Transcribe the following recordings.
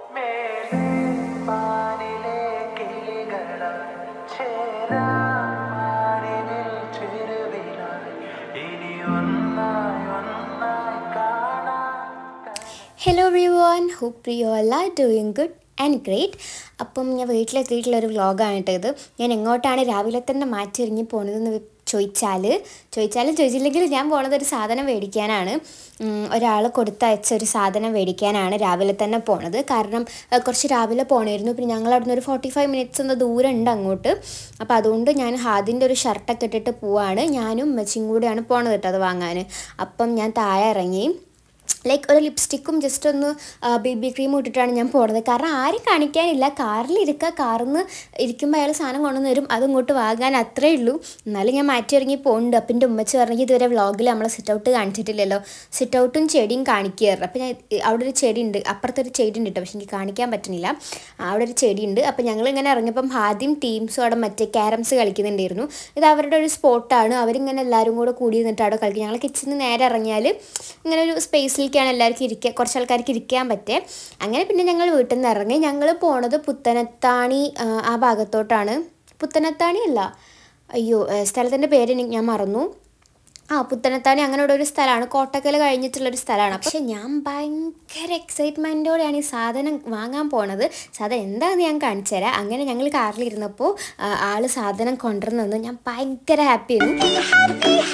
മേലെ പാനിലെ കിളികളായി ചേരാമാരിനിൽ ചെരുവിലായി ഇനി ഒന്നായി ഒന്നായി കാണാം hello every one hope you all are doing good and great അപ്പം ഞാൻ വീട്ടിലെത്തിയിട്ടുള്ള ഒരു വ്ളോഗാണ് കേട്ടോ ഇത് ഞാൻ എങ്ങോട്ടാണ് രാവിലെ തന്നെ മാറ്റിറങ്ങി പോണതെന്ന് ചോദിച്ചാൽ ചോദിച്ചാലും ചോദിച്ചില്ലെങ്കിലും ഞാൻ പോണത് ഒരു സാധനം മേടിക്കാനാണ് ഒരാൾ കൊടുത്തയച്ച ഒരു സാധനം മേടിക്കാനാണ് രാവിലെ തന്നെ പോണത് കാരണം അഹ് കുറച്ച് രാവിലെ പോണായിരുന്നു പിന്നെ ഞങ്ങൾ അവിടുന്ന് ഒരു ഫോർട്ടി ഫൈവ് മിനിറ്റ്സ് എന്ന ദൂരം ഉണ്ട് അങ്ങോട്ട് അപ്പോൾ അതുകൊണ്ട് ഞാൻ ഹാദിൻ്റെ ഒരു ഷർട്ടൊക്കെ ഇട്ടിട്ട് പോവാണ് ഞാനും മെച്ചിയും കൂടെയാണ് പോണത് കേട്ടോ അത് വാങ്ങാൻ അപ്പം ഞാൻ താഴെ ഇറങ്ങി ലൈക്ക് ഒരു ലിപ്സ്റ്റിക്കും ജസ്റ്റ് ഒന്ന് ബേബി ക്രീം ഇട്ടിട്ടാണ് ഞാൻ പോണത് കാരണം ആരും കാണിക്കാനില്ല കാറിൽ ഇരിക്കുക കാറിൽ നിന്ന് ഇരിക്കുമ്പോൾ അയാൾ സാധനം കൊണ്ടുവന്ന് തരും അത് ഇങ്ങോട്ട് വാങ്ങാൻ അത്രേ ഉള്ളൂ എന്നാലും ഞാൻ മാറ്റി ഇറങ്ങി പോകുന്നുണ്ട് അപ്പം എൻ്റെ ഉമ്മച്ച് പറഞ്ഞെങ്കിൽ ഇതുവരെ വ്ളോഗിൽ നമ്മളെ സിറ്റ് ഔട്ട് കാണിച്ചിട്ടില്ലല്ലോ സിറ്റ് ഔട്ടും ചെടിയും കാണിക്കാറ് അപ്പം ഞാൻ അവിടെ ഒരു ചെടി ഉണ്ട് അപ്പുറത്തൊരു ചെടി ഉണ്ട് കേട്ടോ പക്ഷെ എനിക്ക് കാണിക്കാൻ പറ്റുന്നില്ല അവിടെ ഒരു ചെടി ഉണ്ട് അപ്പം ഞങ്ങൾ ഇങ്ങനെ ഇറങ്ങിയപ്പം ആദ്യം ടീംസും അവിടെ മറ്റേ ക്യാരംസ് കളിക്കുന്നുണ്ടായിരുന്നു ഇത് അവരുടെ ഒരു സ്പോട്ടാണ് അവരിങ്ങനെ എല്ലാവരും കൂടെ കൂടി നിന്നിട്ട് അവിടെ കളിക്കും ഞങ്ങൾ കിച്ചണിൽ നിന്ന് നേരെ ഇറങ്ങിയാൽ ഇങ്ങനെ ഒരു സ്പേസിലേക്കാണ് എല്ലാവർക്കും ഇരിക്കുക കുറച്ച് ആൾക്കാർക്ക് ഇരിക്കാൻ പറ്റേ അങ്ങനെ പിന്നെ ഞങ്ങൾ വീട്ടിൽ നിന്ന് ഇറങ്ങി ഞങ്ങൾ പോണത് പുത്തനത്താണി ആ, ആ ഭാഗത്തോട്ടാണ് പുത്തനത്താണി അല്ല അയ്യോ ഏ, സ്ഥലത്തിൻ്റെ പേര് എനിക്ക് ഞാൻ മറന്നു ആ പുത്തനത്താണി അങ്ങനെയുള്ള ഒരു സ്ഥലമാണ് കോട്ടക്കൽ കഴിഞ്ഞിട്ടുള്ളൊരു സ്ഥലമാണ് പക്ഷെ ഞാൻ ഭയങ്കര എക്സൈറ്റ്മെൻറ്റോടെയാണ് ഈ സാധനം വാങ്ങാൻ പോണത് സാധനം എന്താണെന്ന് ഞാൻ കാണിച്ചു തരാം അങ്ങനെ ഞങ്ങൾ കാറിലിരുന്നപ്പോൾ ആ, ആള് സാധനം കൊണ്ടുവന്നു ഞാൻ ഭയങ്കര ഹാപ്പിയായിരുന്നു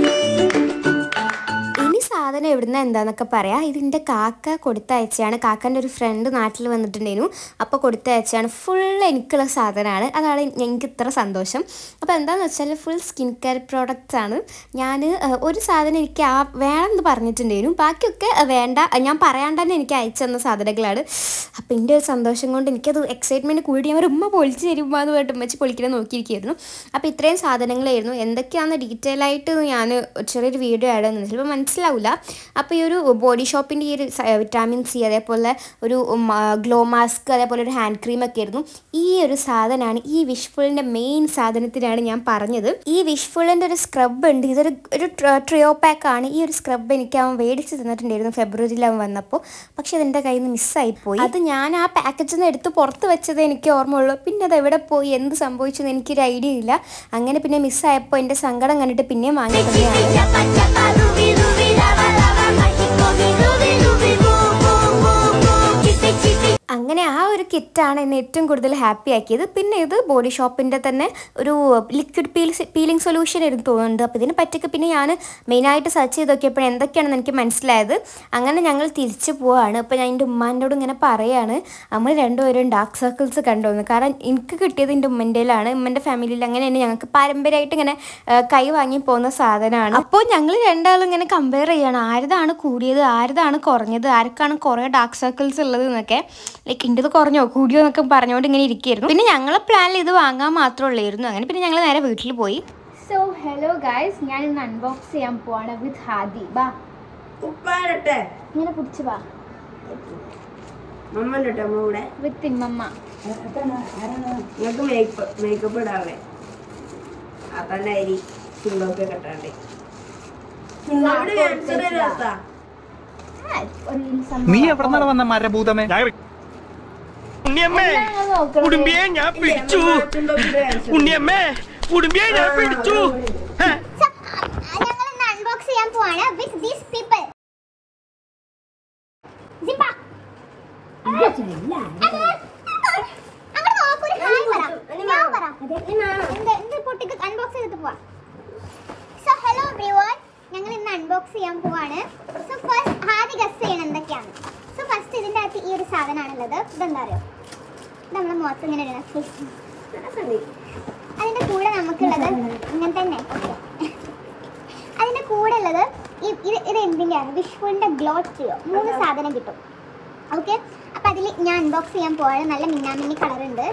ഇനി സാധനം എവിടുന്ന എന്താന്നൊക്കെ പറയാം ഇതിൻ്റെ കാക്ക കൊടുത്തയച്ചാണ് കാക്കൻ്റെ ഒരു ഫ്രണ്ട് നാട്ടിൽ വന്നിട്ടുണ്ടായിരുന്നു അപ്പോൾ കൊടുത്തയച്ചാണ് ഫുൾ എനിക്കുള്ള സാധനമാണ് അതാണ് എനിക്ക് ഇത്ര സന്തോഷം അപ്പോൾ എന്താണെന്ന് വെച്ചാൽ ഫുൾ സ്കിൻ കെയർ പ്രോഡക്റ്റ്സ് ആണ് ഞാൻ ഒരു സാധനം എനിക്ക് ആ വേണമെന്ന് പറഞ്ഞിട്ടുണ്ടായിരുന്നു ബാക്കിയൊക്കെ അഹ് വേണ്ട അഹ് ഞാൻ പറയാണ്ട് തന്നെ എനിക്ക് അയച്ചു തന്ന സാധനങ്ങളാണ് അപ്പോൾ എൻ്റെ ഒരു സന്തോഷം കൊണ്ട് എനിക്കത് എക്സൈറ്റ്മെൻറ്റ് കൂടി ഞാൻ ഒരു ഉമ്മ പൊളിച്ച് തരുമ്പോൾ എന്ന് പറഞ്ഞിട്ട് ഉമ്മച്ച് പൊളിക്കണം നോക്കിയിരിക്കുകയായിരുന്നു അപ്പോൾ ഇത്രയും സാധനങ്ങളായിരുന്നു എന്തൊക്കെയാണെന്ന് ഡീറ്റെയിൽ ആയിട്ട് ഞാൻ ചെറിയൊരു വീഡിയോ ആഡ് ചെയ്യുന്നത് ചിലപ്പോൾ മനസ്സിലാവില്ല അപ്പോൾ ഈ ഒരു ബോഡി ഷോപ്പിൻ്റെ ഈ ഒരു വിറ്റാമിൻ സി അതേപോലെ ഒരു ഗ്ലോ മാസ്ക് അതേപോലെ ഒരു ഹാൻഡ് ക്രീം ഒക്കെ ആയിരുന്നു ഈ ഒരു സാധനമാണ് ഈ വിഷ്ഫുളിൻ്റെ മെയിൻ സാധനത്തിനാണ് ഞാൻ പറഞ്ഞത് ഈ വിഷ്ഫുളിൻ്റെ ഒരു സ്ക്രബ് ഉണ്ട് ഇതൊരു ഒരു ട്രിയോ പാക്ക് ആണ് ഈ ഒരു സ്ക്രബ് എനിക്ക് അവൻ മേടിച്ച് തന്നിട്ടുണ്ടായിരുന്നു ഫെബ്രുവരിയിൽ അവൻ വന്നപ്പോൾ പക്ഷെ അതെൻ്റെ കയ്യിൽ നിന്ന് മിസ്സായിപ്പോയി അത് ഞാൻ ആ പാക്കറ്റിൽ നിന്ന് എടുത്ത് പുറത്ത് വെച്ചത് എനിക്ക് ഓർമ്മയുള്ളൂ പിന്നെ അത് എവിടെ പോയി എന്ത് സംഭവിച്ചു എന്ന് എനിക്കൊരു ഐഡിയ ഇല്ല അങ്ങനെ പിന്നെ മിസ്സായപ്പോൾ എൻ്റെ സങ്കടം കണ്ടിട്ട് പിന്നെയും വാങ്ങി തന്നെയാണ് Chapa chapa rubi rubi lava lava mágico mi rubi rubi boo boo boo boo chipi chipi അങ്ങനെ ആ ഒരു കിറ്റാണ് എന്നെ ഏറ്റവും കൂടുതൽ ഹാപ്പി ആക്കിയത് പിന്നെ ഇത് ബോഡി ഷോപ്പിൻ്റെ തന്നെ ഒരു ലിക്വിഡ് പീൽ പീലിംഗ് സൊല്യൂഷൻ ആയിരുന്നു തോന്നുന്നുണ്ട് അപ്പോൾ ഇതിനെ പറ്റിയൊക്കെ പിന്നെ ഞാൻ മെയിനായിട്ട് സെർച്ച് ചെയ്ത് നോക്കിയപ്പോൾ എന്തൊക്കെയാണെന്ന് എനിക്ക് മനസ്സിലായത് അങ്ങനെ ഞങ്ങൾ തിരിച്ചു പോവാണ് അപ്പോൾ ഞാൻ എൻ്റെ ഉമ്മാൻ്റോട് ഇങ്ങനെ പറയാണ് നമ്മൾ രണ്ടുപേരും ഡാർക്ക് സർക്കിൾസ് കണ്ടുവന്നു കാരണം എനിക്ക് കിട്ടിയത് എൻ്റെ ഉമ്മൻ്റെയിലാണ് ഉമ്മൻ്റെ ഫാമിലിയിൽ അങ്ങനെ തന്നെ ഞങ്ങൾക്ക് പാരമ്പര്യമായിട്ട് ഇങ്ങനെ ആ, കൈ വാങ്ങി പോകുന്ന സാധനമാണ് അപ്പോൾ ഞങ്ങൾ രണ്ടാളും ഇങ്ങനെ കമ്പയർ ചെയ്യാണ് ആരതാണ് കൂടിയത് ആരതാണ് കുറഞ്ഞത് ആർക്കാണ് കുറേ ഡാർക്ക് സർക്കിൾസ് ഉള്ളത് എന്നൊക്കെ ലൈക്ക് ഇൻ്റെത് കുറഞ്ഞോ കൂടിയോ എന്നൊക്കെ പറഞ്ഞുകൊണ്ട് ഇങ്ങനെ ഇരിക്കുകയായിരുന്നു പിന്നെ ഞങ്ങളെ പ്ലാനിൽ ഇത് വാങ്ങാൻ മാത്രമേ ഉള്ളായിരുന്നു അങ്ങനെ പിന്നെ ഞങ്ങൾ നേരെ വീട്ടിൽ പോയി സോ ഹലോ ഗായ്സ് ഞാൻ ഇന്ന് അൺബോക്സ് ചെയ്യാൻ പോവാണ് വിത്ത് ഹാദി ബാ ഉപ്പാരട്ടെ ഇങ്ങനെ പിടിച്ചു ബാ മമ്മൻ്റെ ഇട്ടോ അമ്മ കൂടെ വിത്ത് ഇമ്മമ്മ നിങ്ങൾക്ക് മേക്കപ്പ് മേക്കപ്പ് ഇടാവേ അപ്പൻ്റെ അരി ചുണ്ടൊക്കെ കെട്ടാണ്ട് അവിടെ ക്യാൻസർ രസാ നീ എവിടെന്നാണ് വന്ന മരഭൂതമേ ഉണ്ണിയമ്മേ കുടുംബിയെ ഞാൻ പിടിച്ചു ഉണ്ണിയമ്മേ കുടുംബിയെ ഞാൻ പിടിച്ചു ഹേ ഞങ്ങൾ ഇന്ന് അൺബോക്സ് ചെയ്യാൻ പോവാണ് വിത്ത് ദീസ് പീപ്പിൾ സിംബ അങ്ങോട്ട് നോക്കൂ ഒരു ഹായ് പറ ഞാൻ പറ എന്ത് എന്ത് പൊട്ടിക്ക് അൺബോക്സ് ചെയ്തിട്ട് പോവാം സോ ഹലോ എവ്രിവൺ ഞങ്ങൾ ഇന്ന് അൺബോക്സ് ചെയ്യാൻ പോവാണ് സോ ഫസ്റ്റ് ആദ്യം ഗസ് ചെയ്യണം എന്തൊക്കെയാണ് സോ ഫസ്റ്റ് ഇതിൻ്റെ അകത്ത് ഈ ഒരു സാധനമാണുള്ളത് ഇതെന്താ അറിയോ ഇത് നമ്മുടെ മുഖത്ത് ഇങ്ങനെ ഇടണം ഫേസ് അതിന്റെ കൂടെ നമുക്കുള്ളത് ഇങ്ങനെ തന്നെ അതിന്റെ കൂടെ ഉള്ളത് ഈ- ഇത് ഇത് എന്തിൻ്റെയാണ് വിഷ്ണുവിന്റെ ഗ്ലോ ട്രിയോ മൂന്ന് സാധനം കിട്ടും ഓക്കെ അപ്പൊ അതിൽ ഞാൻ അൺബോക്സ് ചെയ്യാൻ പോവാണ് നല്ല മിന്നാമിന്നി കളർ ഉണ്ട്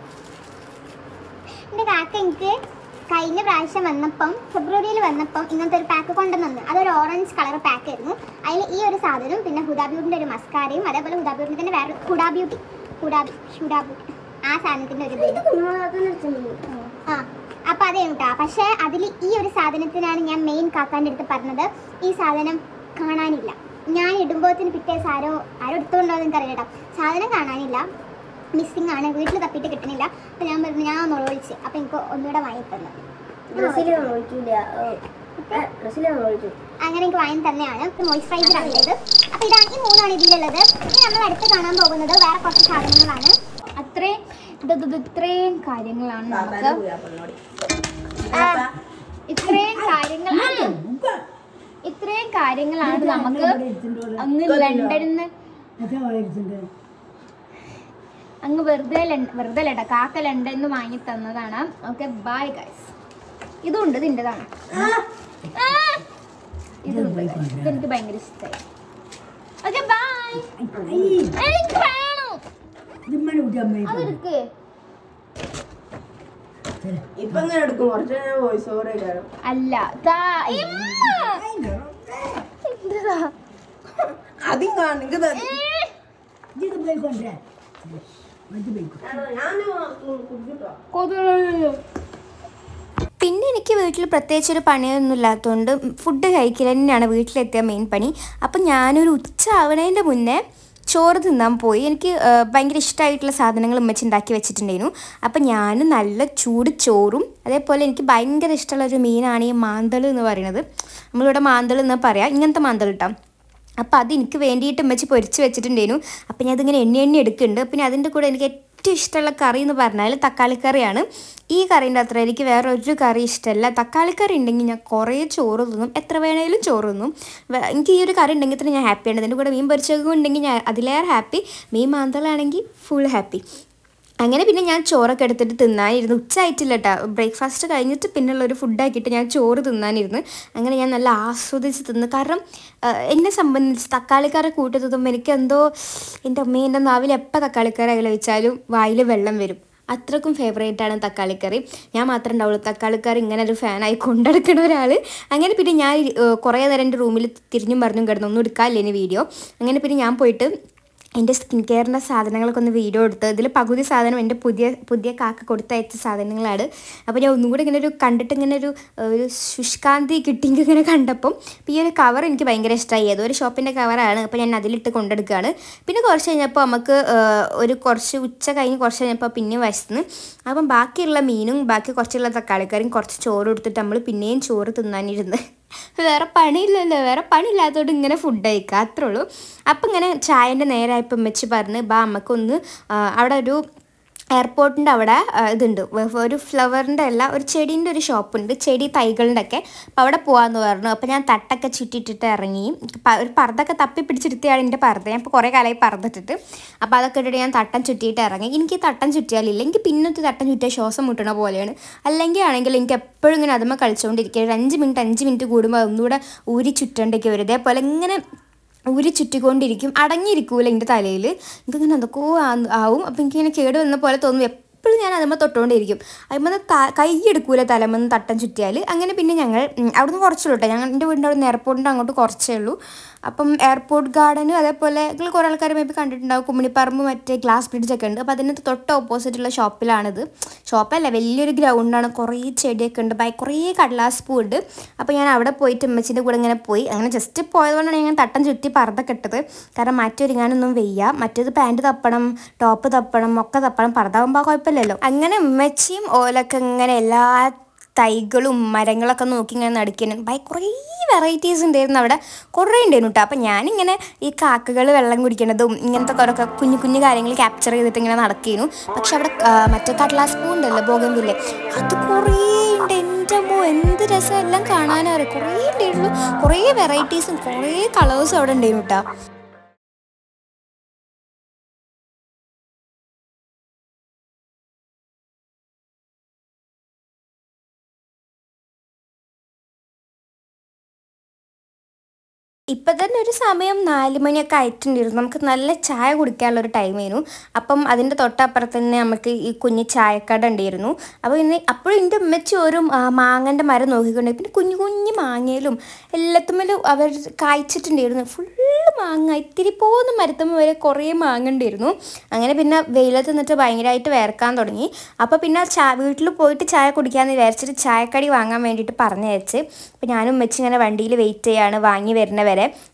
എൻ്റെ കാക്ക എനിക്ക് കഴിഞ്ഞ പ്രാവശ്യം വന്നപ്പം ഫെബ്രുവരിയിൽ വന്നപ്പം ഇങ്ങനത്തെ ഒരു പാക്ക് കൊണ്ടുവന്നു അതൊരു ഓറഞ്ച് കളർ പാക്ക് ആയിരുന്നു അതിൽ ഈ ഒരു സാധനവും പിന്നെ ഹുദാ ബ്യൂട്ടിൻ്റെ ഒരു മസ്കാരയും അതേപോലെ ഹുദാ ബ്യൂട്ടിൻ്റെ തന്നെ വേറെ ഹുഡാ ബ്യൂട്ടി ഹുഡാ ഹുഡാ ബ്യൂട്ടി ആ സാധനത്തിൻ്റെ ഒരു ഇത്. ആ അപ്പൊ അതേ കേട്ടോ പക്ഷേ അതിൽ ഈ ഒരു സാധനത്തിനാണ് ഞാൻ മെയിൻ കാക്കാൻ്റെ അടുത്ത് പറഞ്ഞത് ഈ സാധനം കാണാനില്ല ഞാൻ ഇടുമ്പോഴത്തിന് പിറ്റേ ദിവസം ആരോ ആരോ എടുത്തുകൊണ്ടോ എന്ന് എനിക്കറിയില്ല കേട്ടോ സാധനം കാണാനില്ല മിസ്സിംഗ് ആണ് വീട്ടിൽ തപ്പിയിട്ട് കിട്ടണില്ല അപ്പം ഞാൻ പറഞ്ഞു ഞാൻ നുളവിളിച്ച് അപ്പം എനിക്ക് ഒന്നുകൂടെ വാങ്ങി തന്നു ഡ്രസ്സിൽ ഒഴിക്കില്ല ഡ്രസ്സിൽ ഒഴിച്ചു അങ്ങനെ എനിക്ക് വാങ്ങി തന്നെയാണ് മോയ്സ്ചറൈസർ ആണ് ഇത് അപ്പോൾ ഇതാണ് ഈ മൂന്നാണ് ഇതിലുള്ളത് ഇനി നമ്മൾ അടുത്ത് കാണാൻ പോകുന്നത് വേറെ കുറച്ച് സാധനങ്ങളാണ് അത്രയും ഇത് ഇത് ഇത്രയും കാര്യങ്ങളാണ് നമുക്ക് ഇത്രയും കാര്യങ്ങളാണ് ഇത്രയും കാര്യങ്ങളാണ് നമുക്ക് അങ്ങ് ലണ്ടനിൽ നിന്ന് അങ്ങ് വെറുതെ ലണ്ട- വെറുതെ ലണ്ട കാക്ക ലണ്ടനിൽ നിന്ന് വാങ്ങി തന്നതാണ് ഓക്കെ ബൈ ഗൈസ് ഇതുണ്ട് ഇതിൻ്റെതാണ് ഇതുണ്ട് guys. ഇതെനിക്ക് ഭയങ്കര ഇഷ്ടമായി ഓക്കെ ബൈ എനിക്ക് വേണം അതെടുക്ക് ഇപ്പൊ ഇങ്ങനെ എടുക്കും കുറച്ച് ഞാൻ വോയിസ് ഓവർ ചെയ്താലും അല്ല താ ഇമ്മ. എന്തിതാ? അതും കാണും എനിക്ക് തന്നെ ഞാൻ കുടിച്ചിട്ടോ കൊതുക്. പിന്നെ എനിക്ക് വീട്ടിൽ പ്രത്യേകിച്ച് ഒരു പണിയൊന്നും ഇല്ലാത്തതുകൊണ്ട് ഫുഡ് കഴിക്കൽ തന്നെയാണ് വീട്ടിലെത്തിയ മെയിൻ പണി അപ്പം ഞാനൊരു ഉച്ച ആവണതിൻ്റെ മുന്നേ ചോറ് തിന്നാൻ പോയി എനിക്ക് ആ, ഭയങ്കര ഇഷ്ടമായിട്ടുള്ള സാധനങ്ങൾ ഉമ്മച്ചി ഉണ്ടാക്കി വെച്ചിട്ടുണ്ടായിരുന്നു അപ്പം ഞാൻ നല്ല ചൂട് ചോറും അതേപോലെ എനിക്ക് ഭയങ്കര ഇഷ്ടമുള്ള ഒരു മീനാണ് ഈ മാന്തൾ എന്ന് പറയുന്നത് നമ്മളിവിടെ മാന്തൾ എന്ന് പറയാം ഇങ്ങനത്തെ മാന്തൾ കിട്ടാം അപ്പോൾ അത് എനിക്ക് വേണ്ടിയിട്ട് ഉമ്മച്ചി പൊരിച്ച് വെച്ചിട്ടുണ്ടായിരുന്നു അപ്പം ഞാൻ അതിങ്ങനെ എണ്ണി എണ്ണി എടുക്കുന്നുണ്ട് പിന്നെ അതിൻ്റെ കൂടെ എനിക്ക് ഏറ്റവും ഇഷ്ടമുള്ള കറി എന്ന് പറഞ്ഞാൽ തക്കാളിക്കറിയാണ് ഈ കറീൻ്റെ അത്ര എനിക്ക് വേറെ ഒരു കറി ഇഷ്ടമല്ല തക്കാളിക്കറി ഉണ്ടെങ്കിൽ ഞാൻ കുറേ ചോറ് തിന്നും എത്ര വേണേലും ചോറ് തിന്നും വേ- എനിക്ക് ഈ ഒരു കറി ഉണ്ടെങ്കിൽ തന്നെ ഞാൻ ഹാപ്പിയാണ് ഇതിൻ്റെ കൂടെ മീൻ പൊരിച്ചതും ഉണ്ടെങ്കിൽ ഞാൻ അതിലേറെ ഹാപ്പി മീൻ മാന്തളാണെങ്കിൽ ഫുൾ ഹാപ്പി അങ്ങനെ പിന്നെ ഞാൻ ചോറൊക്കെ എടുത്തിട്ട് തിന്നാനിരുന്നു ഉച്ച ആയിട്ടില്ല കേട്ടോ ബ്രേക്ക്ഫാസ്റ്റ് കഴിഞ്ഞിട്ട് പിന്നെയുള്ള ഒരു ഫുഡാക്കിയിട്ട് ഞാൻ ചോറ് തിന്നാനിരുന്നു അങ്ങനെ ഞാൻ നല്ല ആസ്വദിച്ച് തിന്നു കാരണം ആ, എന്നെ സംബന്ധിച്ച് തക്കാളിക്കറി കൂട്ടി തിന്നുമ്പോൾ എനിക്ക് എന്തോ എൻ്റെ അമ്മ എൻ്റെ നാവിൽ എപ്പോൾ തക്കാളിക്കറി കഴിച്ചാലും വായിൽ വെള്ളം വരും അത്രക്കും ഫേവറേറ്റ് ആണ് തക്കാളിക്കറി ഞാൻ മാത്രമേ ഉണ്ടാവുള്ളൂ തക്കാളിക്കറി ഇങ്ങനെ ഒരു ഫാനായി കൊണ്ടെടുക്കുന്ന ഒരാൾ അങ്ങനെ പിന്നെ ഞാൻ ഏഹ്, കുറേ നേരം എൻ്റെ റൂമിൽ തിരിഞ്ഞും പറഞ്ഞും കിടന്നു ഒന്നും എടുക്കാനില്ല ഇനി വീഡിയോ അങ്ങനെ പിന്നെ ഞാൻ പോയിട്ട് എൻ്റെ സ്കിൻ കെയറിൻ്റെ സാധനങ്ങളൊക്കെ ഒന്ന് വീഡിയോ എടുത്ത് ഇതിൽ പകുതി സാധനം എൻ്റെ പുതിയ പുതിയ കാക്ക കൊടുത്തയച്ച സാധനങ്ങളാണ് അപ്പോൾ ഞാൻ ഒന്നുകൂടി ഇങ്ങനെ ഒരു കണ്ടിട്ട് ഇങ്ങനെ ഒരു ഏഹ്, ഒരു ശുഷ്കാന്തി കിട്ടിയെങ്കിൽ ഇങ്ങനെ കണ്ടപ്പം അപ്പോൾ ഈ ഒരു കവർ എനിക്ക് ഭയങ്കര ഇഷ്ടമായി ഏതോ ഒരു ഷോപ്പിൻ്റെ കവറാണ് അപ്പോൾ ഞാൻ അതിലിട്ട് കൊണ്ടെടുക്കുകയാണ് പിന്നെ കുറച്ച് കഴിഞ്ഞപ്പോൾ നമുക്ക് ഏഹ്, ഒരു കുറച്ച് ഉച്ച കഴിഞ്ഞ് കുറച്ച് കഴിഞ്ഞപ്പോൾ പിന്നെ വശന്ന് അപ്പം ബാക്കിയുള്ള മീനും ബാക്കി കുറച്ചുള്ള തക്കാളിക്കറിയും കുറച്ച് ചോറ് എടുത്തിട്ട് നമ്മൾ പിന്നെയും ചോറ് തിന്നാനിരുന്ന് വേറെ പണിയില്ലല്ലോ വേറെ പണിയില്ലാത്തതുകൊണ്ട് ഇങ്ങനെ ഫുഡ് കഴിക്കുക അത്രേ ഉള്ളൂ അപ്പം ഇങ്ങനെ ചായൻ്റെ നേരമായപ്പോൾ ഉമ്മച്ചി പറഞ്ഞ് ബാ അമ്മക്കൊന്ന് ആ, അവിടെ ഒരു എയർപോർട്ടിൻ്റെ അവിടെ ആ, ഇതുണ്ട് വ- ഒരു ഫ്ലവറിൻ്റെ അല്ല ഒരു ചെടീൻ്റെ ഒരു ഷോപ്പുണ്ട് ചെടി തൈകളുടെ ഒക്കെ അപ്പോൾ അവിടെ പോകാമെന്ന് പറഞ്ഞു അപ്പോൾ ഞാൻ തട്ടൊക്കെ ചുറ്റിയിട്ടിട്ട് ഇറങ്ങി പ- ഒരു പർദ്ദൊക്കെ തപ്പി പിടിച്ചെടുത്തിയാണ് എൻ്റെ പർദ്ദ ഞാൻ ഇപ്പോൾ കുറേ കാലമായി പർദ്ദിട്ടിട്ട് അപ്പോൾ അതൊക്കെ ഇട്ടിട്ട് ഞാൻ തട്ടം ചുറ്റിയിട്ട് ഇറങ്ങി എനിക്ക് ഈ തട്ടം ചുറ്റിയാലില്ല എനിക്ക് പിന്നത്തെ തട്ടം ചുറ്റിയാൽ ശ്വാസം മുട്ടണ പോലെയാണ് അല്ലെങ്കിൽ ആണെങ്കിൽ എനിക്ക് എപ്പോഴും ഇങ്ങനെ അതുമ്മ കളിച്ചുകൊണ്ടിരിക്കുക ഒരു അഞ്ച് മിനിറ്റ് അഞ്ച് മിനിറ്റ് കൂടുമ്പോൾ ഒന്നുകൂടെ ഊരി ചുറ്റേണ്ടൊക്കെ വരും ഇതേപോലെ ഇങ്ങനെ ഊരി ചുറ്റിക്കൊണ്ടിരിക്കും അടങ്ങിയിരിക്കൂല എൻ്റെ തലയിൽ എനിക്കിങ്ങനെ എന്തൊക്കെയോ ആ- ആവും അപ്പം എനിക്കിങ്ങനെ കേട് വന്ന പോലെ തോന്നും എപ്പോഴും ഞാൻ അതുമ്പോൾ തൊട്ടുകൊണ്ടിരിക്കും അതുമ്പോൾ കൈ എടുക്കൂല തലമെന്ന് തട്ടം ചുറ്റിയാൽ അങ്ങനെ പിന്നെ ഞങ്ങൾ ഉം, അവിടുന്ന് കുറച്ചുള്ളൂ കേട്ടോ ഞങ്ങൾ എൻ്റെ വീടിൻ്റെ അവിടെ നിന്ന് എയർപോർട്ടിൻ്റെ അങ്ങോട്ട് കുറച്ചേ ഉള്ളൂ അപ്പം എയർപോർട്ട് ഗാർഡന് അതേപോലെ നിങ്ങൾ കുറേ ആൾക്കാർ മേ ബി കണ്ടിട്ടുണ്ടാവും കുമ്മിണിപ്പറമ്പ് മറ്റേ ഗ്ലാസ് ബ്രിഡ്ജ് ഒക്കെ ഉണ്ട് അപ്പോൾ അതിന് തൊട്ട് ഓപ്പോസിറ്റുള്ള ഷോപ്പിലാണിത് ഷോപ്പല്ല വലിയൊരു ഗ്രൗണ്ടാണ് കുറേ ചെടിയൊക്കെ ഉണ്ട് ബൈ കുറേ കടലാസ് പൂ ഉണ്ട് അപ്പോൾ ഞാൻ അവിടെ പോയിട്ട് ഉമ്മച്ചിൻ്റെ കൂടെ ഇങ്ങനെ പോയി അങ്ങനെ ജസ്റ്റ് പോയതുകൊണ്ടാണ് ഞാൻ തട്ടം ചുറ്റി പർദ്ദ കെട്ടത് കാരണം മാറ്റൊരുങ്ങാനൊന്നും വയ്യ മറ്റേത് പാൻറ്റ് തപ്പണം ടോപ്പ് തപ്പണം ഒക്കെ തപ്പണം പർദ്ദാകുമ്പോൾ കുഴപ്പമില്ലല്ലോ അങ്ങനെ ഉമ്മച്ചിയും ഓലൊക്കെ ഇങ്ങനെ എല്ലാ തൈകളും മരങ്ങളൊക്കെ നോക്കി ഇങ്ങനെ നടക്കുന്നു ബൈ കുറേ വെറൈറ്റീസ് ഉണ്ടായിരുന്നു അവിടെ കുറേ ഉണ്ടായിരുന്നു കേട്ടോ അപ്പം ഞാനിങ്ങനെ ഈ കാക്കകൾ വെള്ളം കുടിക്കണതും ഇങ്ങനത്തെ കുറേ കുഞ്ഞു കുഞ്ഞു കാര്യങ്ങൾ ക്യാപ്ചർ ചെയ്തിട്ട് ഇങ്ങനെ നടക്കുന്നു പക്ഷെ അവിടെ ആ, മറ്റേ കടലാസ് പൂ ഉണ്ടല്ലോ ബോഗൻവില്ലേ അത് കുറേ ഉണ്ട് എൻ്റെ അമ്മോ എന്ത് രസം എല്ലാം കാണാനും അറിയാം കുറേ ഉണ്ടായിരുന്നു കുറേ വെറൈറ്റീസും കുറേ കളേഴ്സും അവിടെ ഉണ്ടായിരുന്നു കേട്ടോ ഇപ്പം തന്നെ ഒരു സമയം നാല് മണിയൊക്കെ ആയിട്ടുണ്ടായിരുന്നു നമുക്ക് നല്ല ചായ കുടിക്കാനുള്ള ഒരു ടൈമായിരുന്നു അപ്പം അതിൻ്റെ തൊട്ടപ്പുറത്ത് തന്നെ നമുക്ക് ഈ കുഞ്ഞ് ചായക്കട ഉണ്ടായിരുന്നു അപ്പോൾ ഇന്ന് അപ്പോഴും എൻ്റെ ഉമ്മച്ചി ഒരു ആ, മാങ്ങൻ്റെ മരം നോക്കിക്കൊണ്ട് പിന്നെ കുഞ്ഞു കുഞ്ഞു മാങ്ങയിലും എല്ലാത്തുമ്മലും അവർ കായ്ച്ചിട്ടുണ്ടായിരുന്നു ഫുള്ള് മാങ്ങ ഇത്തിരി പോകുന്ന മരത്തുമ്മ വരെ കുറേ മാങ്ങ ഉണ്ടായിരുന്നു അങ്ങനെ പിന്നെ വെയിലത്ത് നിന്നിട്ട് ഭയങ്കരമായിട്ട് വേർക്കാൻ തുടങ്ങി അപ്പോൾ പിന്നെ ചാ വീട്ടിൽ പോയിട്ട് ചായ കുടിക്കാമെന്ന് വിചാരിച്ചിട്ട് ചായക്കടി വാങ്ങാൻ വേണ്ടിയിട്ട് പറഞ്ഞയച്ച് അപ്പോൾ ഞാനും ഉമ്മച്ചി ഇങ്ങനെ വണ്ടിയിൽ വെയിറ്റ് ചെയ്യാണ് വാങ്ങി വരുന്ന വരെ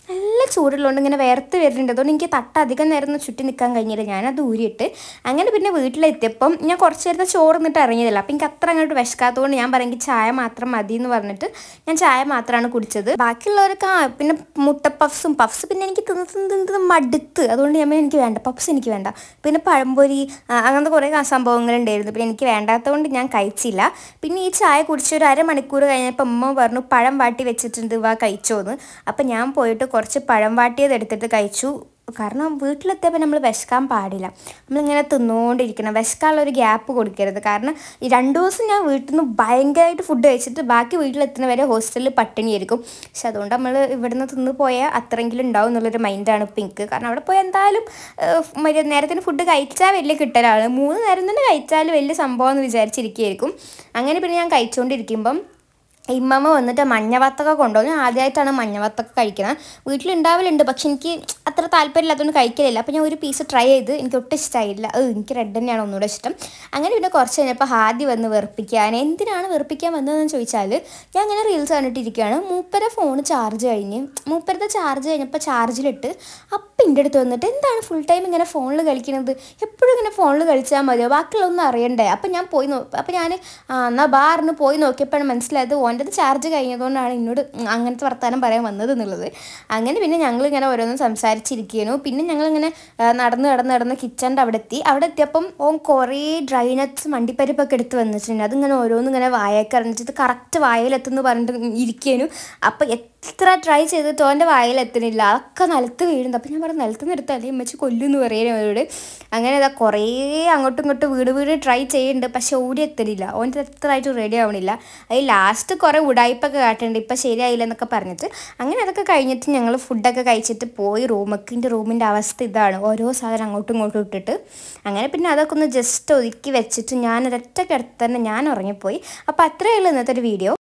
നല്ല ചൂടുള്ളതുകൊണ്ട് ഇങ്ങനെ വേർത്ത് വരുന്നുണ്ട് അതുകൊണ്ട് എനിക്ക് തട്ട അധികം നേരം ഒന്നും ചുറ്റി നിൽക്കാൻ കഴിഞ്ഞില്ല ഞാനത് ഊരിയിട്ട് അങ്ങനെ പിന്നെ വീട്ടിലെത്തിയപ്പം ഞാൻ കുറച്ച് നേരത്തെ ചോറ് നിന്നിട്ട് ഇറങ്ങിയതല്ല അപ്പം എനിക്ക് അത്ര അങ്ങോട്ട് വിശക്കാത്തതുകൊണ്ട് ഞാൻ പറയും എനിക്ക് ചായ മാത്രം മതി എന്ന് പറഞ്ഞിട്ട് ഞാൻ ചായ മാത്രമാണ് കുടിച്ചത് ബാക്കിയുള്ളവരൊക്കെ ആ പിന്നെ മുട്ട പഫ്സും പഫ്സ് പിന്നെ എനിക്ക് തിന്ന് തിന്ന് തിന്ന് തിന്ന് മടുത്ത് അതുകൊണ്ട് ഞാൻ എനിക്ക് വേണ്ട പഫ്സ് എനിക്ക് വേണ്ട പിന്നെ പഴംപൊരി ആ, അങ്ങനത്തെ കുറേ സംഭവങ്ങളുണ്ടായിരുന്നു പിന്നെ എനിക്ക് വേണ്ടാത്തതുകൊണ്ട് ഞാൻ കഴിച്ചില്ല പിന്നെ ഈ ചായ കുടിച്ച ഒരു അരമണിക്കൂർ കഴിഞ്ഞപ്പോൾ അമ്മ പറഞ്ഞു പഴം വാട്ടി വെച്ചിട്ടുണ്ട് വാ കഴിച്ചോന്ന് അപ്പം ഞാൻ പോയിട്ട് കുറച്ച് പഴം വാട്ടിയത് എടുത്തിട്ട് കഴിച്ചു കാരണം വീട്ടിലെത്തിയപ്പോൾ നമ്മൾ വിശക്കാൻ പാടില്ല നമ്മളിങ്ങനെ തിന്നുകൊണ്ടിരിക്കണം വിശക്കാനുള്ള ഒരു ഗ്യാപ്പ് കൊടുക്കരുത് കാരണം ഈ രണ്ട് ദിവസം ഞാൻ വീട്ടിൽ നിന്ന് ഭയങ്കരമായിട്ട് ഫുഡ് കഴിച്ചിട്ട് ബാക്കി വീട്ടിലെത്തുന്ന വരെ ഹോസ്റ്റലിൽ പട്ടിണിയായിരിക്കും പക്ഷെ അതുകൊണ്ട് നമ്മൾ ഇവിടുന്ന് തിന്ന് പോയാൽ അത്രയെങ്കിലും ഉണ്ടാവും എന്നുള്ളൊരു മൈൻഡാണ് ഇപ്പം എനിക്ക് കാരണം അവിടെ പോയാൽ എന്തായാലും ഏഹ്, മര്യാദ നേരത്തിന് ഫുഡ് കഴിച്ചാൽ വലിയ കിട്ടലാണ് മൂന്ന് നേരം തന്നെ കഴിച്ചാൽ വലിയ സംഭവം എന്ന് വിചാരിച്ചിരിക്കുകയായിരിക്കും അങ്ങനെ പിന്നെ ഞാൻ കഴിച്ചുകൊണ്ടിരിക്കുമ്പം ഇമ്മമ്മ വന്നിട്ട് മഞ്ഞവത്തൊക്കെ കൊണ്ടുവന്നു ഞാൻ ആദ്യമായിട്ടാണ് മഞ്ഞവത്തൊക്കെ കഴിക്കുന്നത് വീട്ടിലുണ്ടാവലുണ്ട് പക്ഷെ എനിക്ക് അത്ര താല്പര്യമില്ലാത്തതുകൊണ്ട് കഴിക്കലില്ല അപ്പോൾ ഞാൻ ഒരു പീസ് ട്രൈ ചെയ്ത് എനിക്ക് ഒട്ടും ഇഷ്ടമായില്ല ഏഹ് എനിക്ക് റെഡ് തന്നെയാണ് ഒന്നുകൂടെ ഇഷ്ടം അങ്ങനെ പിന്നെ കുറച്ച് കഴിഞ്ഞപ്പോൾ ഹാദി വന്ന് വെറുപ്പിക്കാൻ എന്തിനാണ് വെറുപ്പിക്കാൻ വന്നതെന്ന് ചോദിച്ചാൽ ഞാൻ അങ്ങനെ റീൽസ് കണ്ടിട്ടിരിക്കുകയാണ് മൂപ്പര ഫോൺ ചാർജ് കഴിഞ്ഞ് മൂപ്പരത്തെ ചാർജ് കഴിഞ്ഞപ്പോൾ ചാർജിലിട്ട് അപ്പം എൻ്റെ അടുത്ത് വന്നിട്ട് എന്താണ് ഫുൾ ടൈം ഇങ്ങനെ ഫോണിൽ കളിക്കുന്നത് എപ്പോഴും ഇങ്ങനെ ഫോണിൽ കളിച്ചാൽ മതിയോ ബാക്കിയുള്ളതൊന്നും അറിയണ്ടേ അപ്പം ഞാൻ പോയി നോ അപ്പം ഞാൻ എന്നാൽ ബാറിന് പോയി നോക്കിയപ്പോഴാണ് മനസ്സിലായത് ഓൻ്റെത് ചാർജ് കഴിഞ്ഞതുകൊണ്ടാണ് എന്നോട് അങ്ങനത്തെ വർത്തമാനം പറയാൻ വന്നത് എന്നുള്ളത് അങ്ങനെ പിന്നെ ഞങ്ങളിങ്ങനെ ഓരോന്നും സംസാരിച്ചിരിക്കുന്നു പിന്നെ ഞങ്ങളിങ്ങനെ ആ, നടന്ന് നടന്ന് നടന്ന് കിച്ചൻ്റെ അവിടെ എത്തി അവിടെ എത്തിയപ്പം ഓൻ കുറേ ഡ്രൈ നട്ട്സ് മണ്ടിപ്പരിപ്പൊക്കെ എടുത്ത് വന്നിട്ടുണ്ട് അതിങ്ങനെ ഓരോന്നും ഇങ്ങനെ വായൊക്കെ അറിഞ്ഞിട്ട് കറക്റ്റ് വായിലെത്തുന്നു പറഞ്ഞിട്ട് ഇരിക്കാനും അപ്പം എത്ര ട്രൈ ചെയ്തിട്ട് ഓൻ്റെ വായിലെത്തുന്നില്ല അതൊക്കെ നിലത്ത് വീഴുന്നു അപ്പം ഞാൻ പറഞ്ഞു നിലത്ത് നിന്ന് എടുത്തല്ലേ അമ്മച്ചി കൊല്ലുമെന്ന് പറയുന്നത് അവരോട് അങ്ങനെ ഇതാ കുറേ അങ്ങോട്ടും ഇങ്ങോട്ടും വീട് വീട് ട്രൈ ചെയ്യുന്നുണ്ട് പക്ഷെ ഓടി എത്തണില്ല ഓൻ്റെ എത്രയായിട്ട് റെഡി ആവണില്ല അത് ലാസ്റ്റ് കുറേ ഉടായ്പൊക്കെ കാട്ടുന്നുണ്ട് ഇപ്പം ശരിയായില്ല എന്നൊക്കെ പറഞ്ഞിട്ട് അങ്ങനെ അതൊക്കെ കഴിഞ്ഞിട്ട് ഞങ്ങൾ ഫുഡൊക്കെ കഴിച്ചിട്ട് പോയി റൂമൊക്കെ എൻ്റെ റൂമിൻ്റെ അവസ്ഥ ഇതാണ് ഓരോ സാധനം അങ്ങോട്ടും ഇങ്ങോട്ടും ഇട്ടിട്ട് അങ്ങനെ പിന്നെ അതൊക്കെ ഒന്ന് ജസ്റ്റ് ഒതുക്കി വെച്ചിട്ട് ഞാൻ ഒരൊറ്റ കിടത്ത് തന്നെ ഞാൻ ഉറങ്ങിപ്പോയി അപ്പോൾ അത്രയേ ഉള്ളൂ ഇന്നത്തെ ഒരു വീഡിയോ